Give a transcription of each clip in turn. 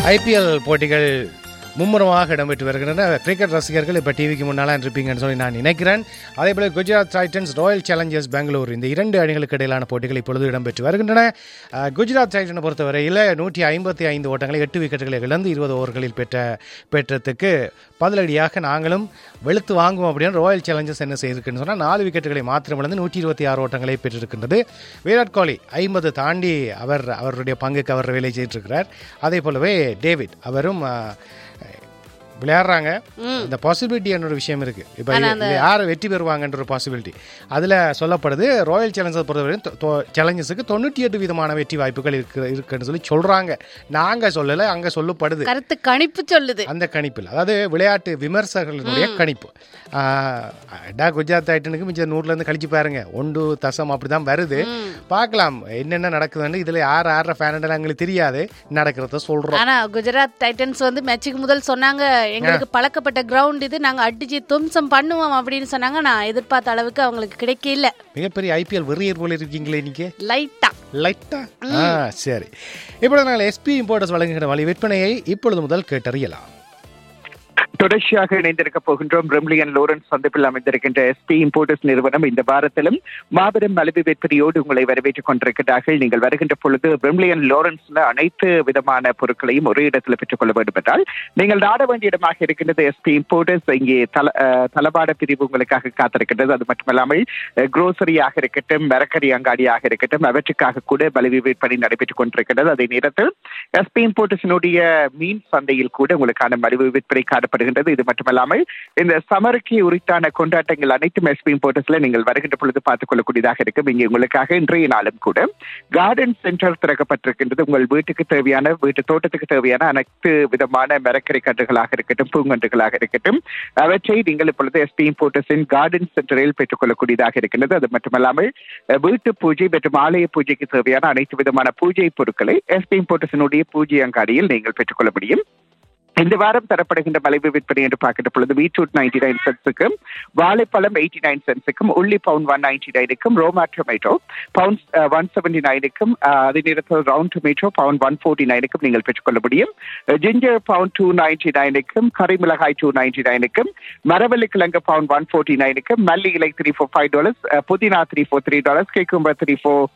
IPL போட்டிகள் மும்முரமாக இடம்பெற்று வருகின்றன கிரிக்கெட் ரசிகர்கள் இப்போ டிவிக்கு முன்னால் இருப்பீங்கன்னு சொல்லி நான் நினைக்கிறேன் அதே போல Gujarat Titans Royal Challengers Bangalore இந்த இரண்டு அணிகளுக்கு இடையிலான போட்டிகள் இப்பொழுது இடம்பெற்று வருகின்றன அஹ், குஜராத் டைட்டனை பொறுத்தவரையில் நூற்றி ஐம்பத்தி ஐந்து ஓட்டங்களை எட்டு விக்கெட்டுகளை இழந்து இருபது ஓவர்களில் பெற்ற பெற்றதுக்கு பதிலடியாக நாங்களும் வெளுத்து வாங்குவோம் அப்படின்னு ராயல் சேலஞ்சர்ஸ் என்ன செய்திருக்குன்னு சொன்னால் நாலு விக்கெட்டுகளை மாத்திரம் இழந்து நூற்றி இருபத்தி ஆறு ஓட்டங்களை பெற்றிருக்கின்றது விராட் கோலி ஐம்பது தாண்டி அவர் அவருடைய பங்குக்கு அவர் வேலை செய்திருக்கிறார் அதே போலவே டேவிட் அவரும் அஹ், விளையாடுறாங்க இந்த பாசிபிலிட்டி ஒரு விஷயம் இருக்கு இப்போ யார் வெற்றி பெறுவாங்கன்ற ஒரு பாசிபிலிட்டி அதில் சொல்லப்படுது ராயல் சேலஞ்சர்ஸ் பொறுத்தவரையும் சேலஞ்சர்ஸுக்கு தொண்ணூற்றி எட்டு விதமான வெற்றி வாய்ப்புகள் இருக்கு இருக்குன்னு சொல்லி சொல்றாங்க நாங்க சொல்லலை அங்க சொல்லப்படுது கருத்து கணிப்பு சொல்லுது அந்த கணிப்பில் அதாவது விளையாட்டு விமர்சகர்களுடைய கணிப்பு ஆஹ், டா குஜராத் டைட்டனுக்கு மிச்சம் நூறுல இருந்து கழிச்சு பாருங்க ஒன்று தசம் அப்படிதான் வருது பார்க்கலாம் என்னென்ன நடக்குதுன்னு இதுல யார் ஆடுற ஃபேனடெல்லாம் எங்களுக்கு தெரியாது நடக்கிறத சொல்றோம் ஆனா குஜராத் டைட்டன்ஸ் வந்து மேட்சுக்கு முதல் சொன்னாங்க எங்களுக்கு பழக்கப்பட்ட கிரவுண்ட் இது நாங்க அடிச்சு தும்சம் பண்ணுவோம் அப்படின்னு சொன்னாங்க நான் எதிர்பார்த்த அளவுக்கு அவங்களுக்கு கிடைக்கல மிகப்பெரிய ஐபிஎல் வெறியர் போல இருக்கீங்களே இன்னைக்கு லைட்டா லைட்டா ஆ சரி இப்பொழுது நாங்கள் எஸ்பி இம்போர்ட்டர்ஸ் வழங்குகிற வழி விற்பனையை இப்பொழுது முதல் கேட்டறியலாம் தொடர்ச்சியாக இணைந்திருக்க போகின்றோம் பிரிம்லியன் லோரன்ஸ் சந்திப்பில் அமைந்திருக்கின்ற எஸ்பி இம்போர்ட்டர்ஸ் நிறுவனம் இந்த வாரத்திலும் மாபெரும் மலிவு விற்பனையோடு உங்களை வரவேற்றுக் கொண்டிருக்கிறார்கள் நீங்கள் வருகின்ற பொழுது பிரிம்லியன் லோரன்ஸ்ல அனைத்து விதமான பொருட்களையும் ஒரே இடத்துல பெற்றுக்கொள்ள வேண்டும் என்றால் நீங்கள் நாட வேண்டிய இடமாக இருக்கின்றது எஸ்பி இம்போர்ட்டர்ஸ் இங்கே தல அஹ், தளபாட பிரிவு உங்களுக்காக காத்திருக்கின்றது அது மட்டுமல்லாமல் குரோசரியாக இருக்கட்டும் மரக்கறி அங்காடியாக இருக்கட்டும் அவற்றுக்காக கூட மலிவு விற்பனை நடைபெற்றுக் கொண்டிருக்கின்றது அதே நேரத்தில் எஸ்பி இம்போர்ட்டர்ஸினுடைய மீன் சந்தையில் கூட உங்களுக்கான மலிவு விற்பனை காணப்படுகின்றது இது மட்டுமல்லாமல் இந்த சமருக்கு உரித்தான கொண்டாட்டங்கள் அனைத்தும் எஸ்பி இம்போர்ட்டர்ஸ்ல நீங்கள் வருகின்ற பொழுது பார்த்துக் கொள்ளக்கூடியதாக இருக்கும் இங்கே உங்களுக்காக இன்றைய நாளும் கூட கார்டன் சென்டர் திறக்கப்பட்டிருக்கின்றது உங்கள் வீட்டுக்கு தேவையான வீட்டு தோட்டத்துக்கு தேவையான அனைத்து விதமான மரக்கரை கன்றுகளாக இருக்கட்டும் பூங்கன்றுகளாக இருக்கட்டும் அவற்றை நீங்கள் இப்பொழுது எஸ்பி இம்போர்ட்டர்ஸின் கார்டன் சென்டரில் பெற்றுக்கொள்ளக்கூடியதாக இருக்கின்றது அது மட்டுமல்லாமல் அஹ், வீட்டு பூஜை மற்றும் ஆலய பூஜைக்கு தேவையான அனைத்து விதமான பூஜை பொருட்களை எஸ்பி இம்போர்ட்டர்ஸினுடைய பூஜை அங்காடியில் நீங்கள் பெற்றுக்கொள்ள முடியும் இந்த வாரம் தரப்படுகின்ற மலிவு விற்பனை என்று பார்க்கின்ற பொழுது பீட்ரூட் நைன்டி நைன் சென்ஸுக்கும் வாழைப்பழம் எயிட்டி நைன் சென்ஸுக்கும் உள்ளி பவுன் ஒன் நைன்டி நைனுக்கும் roma tomato pound one seventy நைனுக்கும் அதே நேரத்தில் round tomato pound one forty நைனுக்கும் நீங்கள் பெற்றுக்கொள்ள முடியும் ஜிஞ்சர் பவுன் டூ நைன்டி நைனுக்கும் கறி மிளகாய் டூ நைன்டி நைனுக்கும் மரவள்ளி கிழங்கு பவுன் ஒன் ஃபோர்ட்டி நைனுக்கும் மல்லி இலை த்ரீ ஃபோர் ஃபைவ் டாலர்ஸ் புதினா three four three dollars cucumber three four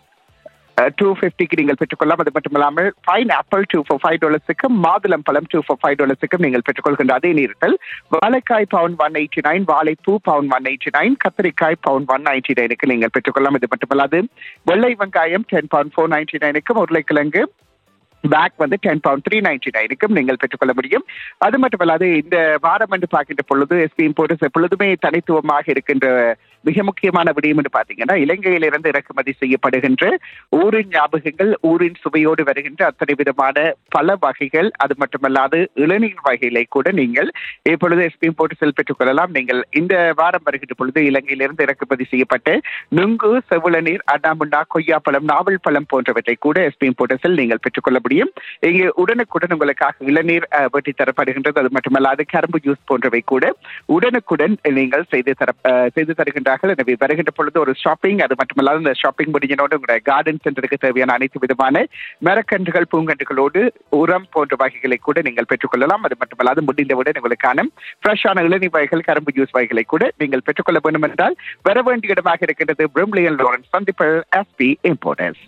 two ஃபிஃப்டிக்கு நீங்கள் பெற்றுக்கொள்ளலாம் அது மட்டுமில்லாமல் pineapple two four five டாலர்ஸுக்கும் மாதுளம் பழம் டூ ஃபோர் ஃபைவ் டாலர்ஸுக்கும் நீங்கள் பெற்றுக்கொள்கின்ற அதே நேரத்தில் வாழைக்காய் பவுன் ஒன் எயிட்டி நைன் வாழைப்பூ பவுன் ஒன் எயிட்டி நைன் கத்திரிக்காய் பவுன் ஒன் நைன்டி நைனுக்கு நீங்கள் பெற்றுக்கொள்ளலாம் இது மட்டுமல்லாது வெள்ளை வெங்காயம் டென் பவுன் ஃபோர் நைன்டி நைனுக்கும் உருளைக்கிழங்கு பேக் வந்து டென் பவுண்ட் த்ரீ நைன்டி நைனுக்கும் நீங்கள் பெற்றுக்கொள்ள முடியும் அது மட்டுமல்லாது இந்த வாரம் என்று பார்க்கின்ற பொழுது எஸ்பி இம்போர்ட்டர்ஸ் எப்பொழுதுமே தனித்துவமாக இருக்கின்ற மிக முக்கியமான விடயம் என்று பார்த்தீங்கன்னா இலங்கையிலிருந்து இறக்குமதி செய்யப்படுகின்ற ஊரின் ஞாபகங்கள் ஊரின் சுவையோடு வருகின்ற அத்தனை விதமான பல வகைகள் அது மட்டுமல்லாது இளநீர் வகைகளை கூட நீங்கள் இப்பொழுது எஸ்பி இம்போர்ட்டர்ஸில் பெற்றுக்கொள்ளலாம் நீங்கள் இந்த வாரம் வருகின்ற பொழுது இலங்கையிலிருந்து இறக்குமதி செய்யப்பட்ட நுங்கு செவிளநீர் அண்ணாமுண்டா கொய்யாப்பழம் நாவல் பழம் போன்றவற்றை கூட எஸ்பி இம்போர்ட்டர்ஸில் நீங்கள் பெற்றுக்கொள்ள முடியும் இங்கே உடனுக்குடன் உங்களுக்காக இளநீர் அஹ், வெட்டி தரப்படுகின்றது அது மட்டுமல்லாது கரும்பு ஜூஸ் போன்றவை கூட உடனுக்குடன் நீங்கள் செய்து தர அஹ், செய்து தருகின்றார்கள் எனவே வருகின்ற பொழுது ஒரு ஷாப்பிங் அது மட்டுமல்லாது இந்த ஷாப்பிங் முடிஞ்சனோடு உங்களுடைய கார்டன் சென்டருக்கு தேவையான அனைத்து விதமான மரக்கன்றுகள் பூங்கன்றுகளோடு உரம் போன்ற வகைகளை கூட நீங்கள் பெற்றுக்கொள்ளலாம் அது மட்டுமல்லாது முடிந்தவுடன் உங்களுக்கான ஃப்ரெஷ்ஷான இளநீர் வகைகள் கரும்பு ஜூஸ் வகைகளை கூட நீங்கள் பெற்றுக்கொள்ள வேண்டும் என்றால் வர வேண்டிய இடமாக இருக்கின்றது பிரிம்லியன் லோரன்ஸ் சந்திப்பில் SP importers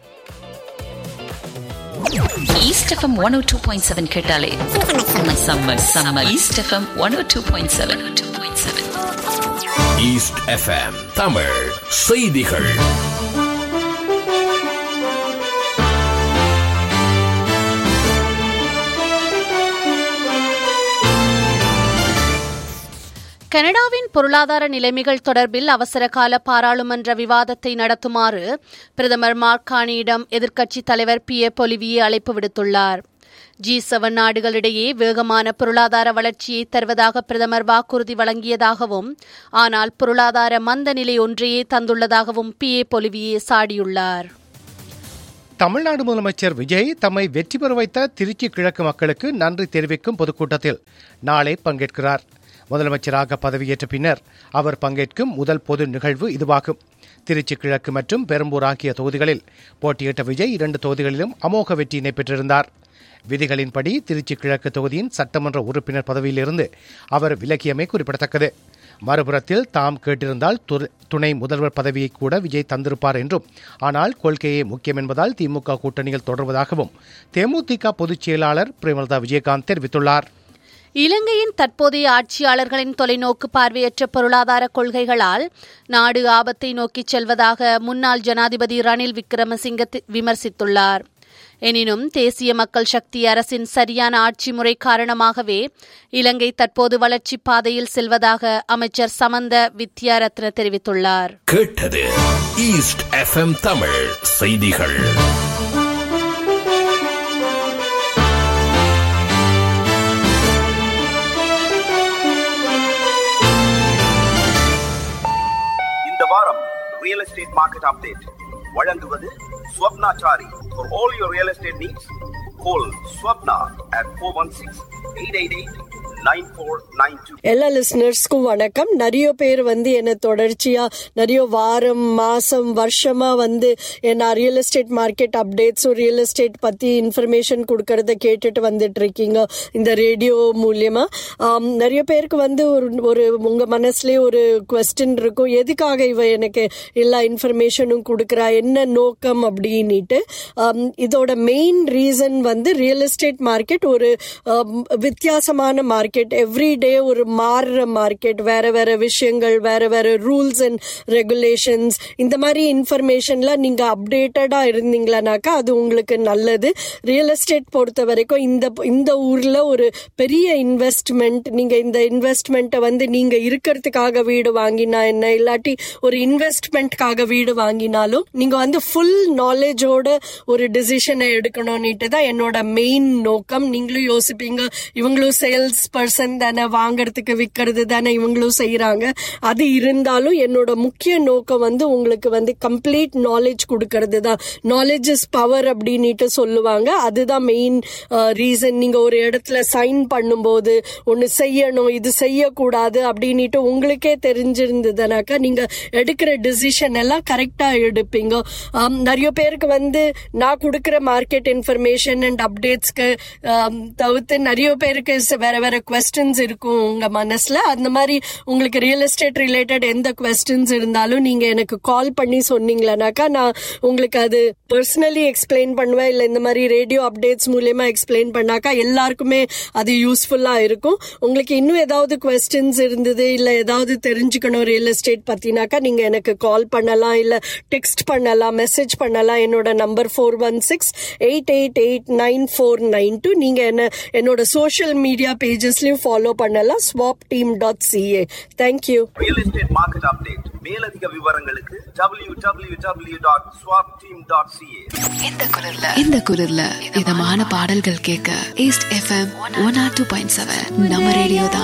East FM one O two point seven கேட்டாலே summer summer East FM one O two point seven two point seven East FM Tamil செய்திகள் கனடாவின் பொருளாதார நிலைமைகள் தொடர்பில் அவசர கால பாராளுமன்ற விவாதத்தை நடத்துமாறு பிரதமர் மார்கானியிடம் எதிர்க்கட்சித் தலைவர் பி ஏ பொலிவியே அழைப்பு விடுத்துள்ளார் ஜி செவன் நாடுகளிடையே வேகமான பொருளாதார வளர்ச்சியை தருவதாக பிரதமர் வாக்குறுதி வழங்கியதாகவும் ஆனால் பொருளாதார மந்த நிலை ஒன்றையே தந்துள்ளதாகவும் பி ஏ பொலிவியே சாடியுள்ளார் தமிழ்நாடு முதலமைச்சர் விஜய் தம்மை வெற்றி பெற வைத்த திருச்சி கிழக்கு மக்களுக்கு நன்றி தெரிவிக்கும் பொதுக்கூட்டத்தில் நாளை பங்கேற்கிறார் முதலமைச்சராக பதவியேற்ற பின்னர் அவர் பங்கேற்கும் முதல் பொது நிகழ்வு இதுவாகும் திருச்சி கிழக்கு மற்றும் பெரம்பூர் ஆகிய தொகுதிகளில் போட்டியிட்ட விஜய் இரண்டு தொகுதிகளிலும் அமோக வெற்றியினை பெற்றிருந்தார் விதிகளின்படி திருச்சி கிழக்கு தொகுதியின் சட்டமன்ற உறுப்பினர் பதவியிலிருந்து அவர் விலகியமை குறிப்பிடத்தக்கது மறுபுறத்தில் தாம் கேட்டிருந்தால் துர- துணை முதல்வர் பதவியை கூட விஜய் தந்திருப்பார் என்றும் ஆனால் கொள்கையே முக்கியம் என்பதால் திமுக கூட்டணியில் தொடர்வதாகவும் தேமுதிக பொதுச் செயலாளர் பிரேமலதா விஜயகாந்த் தெரிவித்துள்ளார் இலங்கையின் தற்போதைய ஆட்சியாளர்களின் தொலைநோக்கு பார்வையற்ற பொருளாதார கொள்கைகளால் நாடு ஆபத்தை நோக்கிச் செல்வதாக முன்னாள் ஜனாதிபதி ரணில் விக்ரமசிங்க தி- விமர்சித்துள்ளார் எனினும் தேசிய மக்கள் சக்தி அரசின் சரியான ஆட்சி முறை காரணமாகவே இலங்கை தற்போது வளர்ச்சிப் பாதையில் செல்வதாக அமைச்சர் சமந்த வித்யாரத்ன தெரிவித்துள்ளார் கேட்டது ஈஸ்ட் எஃப்எம் தமிழ் செய்திகள் இந்த வாரம் ரியல் எஸ்டேட் மார்க்கெட் அப்டேட் வழங்குவது Swapnachari for all your real estate needs call Swapna at four one six eight eight eight nine four nine two எல்லா லிஸ்னர்ஸ்க்கும் வணக்கம் நிறைய பேர் வந்து என்ன தொடர்ச்சியா நிறைய வாரம் மாசம் வருஷமா வந்து என்ன ரியல் எஸ்டேட் மார்க்கெட் அப்டேட்ஸும் ரியல் எஸ்டேட் பத்தி இன்ஃபர்மேஷன் கொடுக்கறத கேட்டுட்டு வந்துட்டு இருக்கீங்க இந்த ரேடியோ மூலியமா ஆம், நிறைய பேருக்கு வந்து ஒரு ஒரு உங்க மனசுலயே ஒரு கொஸ்டின் இருக்கும் எதுக்காக இவ எனக்கு எல்லா இன்ஃபர்மேஷனும் கொடுக்குறா என்ன நோக்கம் அப்படின்னுட்டு ஆம், இதோட மெயின் ரீசன் வந்து ரியல் எஸ்டேட் மார்க்கெட் ஒரு ஆம், வித்தியாசமான மார்க்கெட் எவ்ரி டே ஒரு மாறுற மார்க்கெட் வேற வேற விஷயங்கள் வேற வேற ரூல்ஸ் அண்ட் ரெகுலேஷன்ஸ் இந்த மாதிரி இன்ஃபர்மேஷன்லாம் நீங்க அப்டேட்டடா இருந்தீங்களானாக்கா அது உங்களுக்கு நல்லது ரியல் எஸ்டேட் பொறுத்த வரைக்கும் இந்த இந்த ஊர்ல ஒரு பெரிய இன்வெஸ்ட்மெண்ட் நீங்க இந்த இன்வெஸ்ட்மெண்ட்டை வந்து நீங்க இருக்கிறதுக்காக வீடு வாங்கினா என்ன இல்லாட்டி ஒரு இன்வெஸ்ட்மெண்ட்காக வீடு வாங்கினாலும் நீங்க வந்து ஃபுல் நாலேஜோட ஒரு டிசிஷனை எடுக்கணும்னுட்டு தான் என்னோட மெயின் நோக்கம் நீங்களும் யோசிப்பீங்க இவங்களும் சேல்ஸ் பர்சன் தானே வாங்குறதுக்கு விற்கிறது தானே இவங்களும் செய்யறாங்க அது இருந்தாலும் என்னோட முக்கிய நோக்கம் வந்து உங்களுக்கு வந்து கம்ப்ளீட் நாலேஜ் கொடுக்கறது தான் நாலேஜ் இஸ் பவர் அப்படின்னுட்டு சொல்லுவாங்க அதுதான் மெயின் ரீசன் நீங்க ஒரு இடத்துல சைன் பண்ணும்போது ஒன்னு செய்யணும் இது செய்யக்கூடாது அப்படின்னுட்டு உங்களுக்கே தெரிஞ்சிருந்ததுனாக்கா நீங்க எடுக்கிற டிசிஷன் எல்லாம் கரெக்டா எடுப்பீங்க ஆம், நிறைய பேருக்கு வந்து நான் கொடுக்கிற மார்க்கெட் இன்ஃபர்மேஷன் அண்ட் அப்டேட்ஸ்க்கு தவிர்த்து நிறைய பேருக்கு ச- வேற வேற கொஸ்டின்ஸ் இருக்கும் உங்க மனசுல அந்த மாதிரி உங்களுக்கு ரியல் எஸ்டேட் ரிலேட்டட் எந்த கொஸ்டின்ஸ் இருந்தாலும் நீங்க எனக்கு கால் பண்ணி சொன்னீங்களானாக்கா நான் உங்களுக்கு அது பர்சனலி எக்ஸ்பிளைன் பண்ணுவேன் இல்ல இந்த மாதிரி ரேடியோ அப்டேட்ஸ் மூலியமா எக்ஸ்பிளைன் பண்ணாக்கா எல்லாருக்குமே அது யூஸ்ஃபுல்லா இருக்கும் உங்களுக்கு இன்னும் ஏதாவது கொஸ்டின்ஸ் இருந்தது இல்ல ஏதாவது தெரிஞ்சுக்கணும் ரியல் எஸ்டேட் பத்தினாக்கா நீங்க எனக்கு கால் பண்ணலாம் இல்ல டெக்ஸ்ட் பண்ணலாம் மெசேஜ் பண்ணலாம் என்னோட number four one six eight eight eight nine four nine two நீங்க என்ன என்னோட சோஷியல் மீடியா பேஜஸ்லயும் ஃபாலோ பண்ணலாம் swap team dot CA thank you real estate market update மேலதிக விவரங்களுக்கு W W W dot swap team dot CA இந்த குரல்ல இதமான பாடல்கள் கேட்க East FM one R two point seven நம்ம ரேடியோ தான்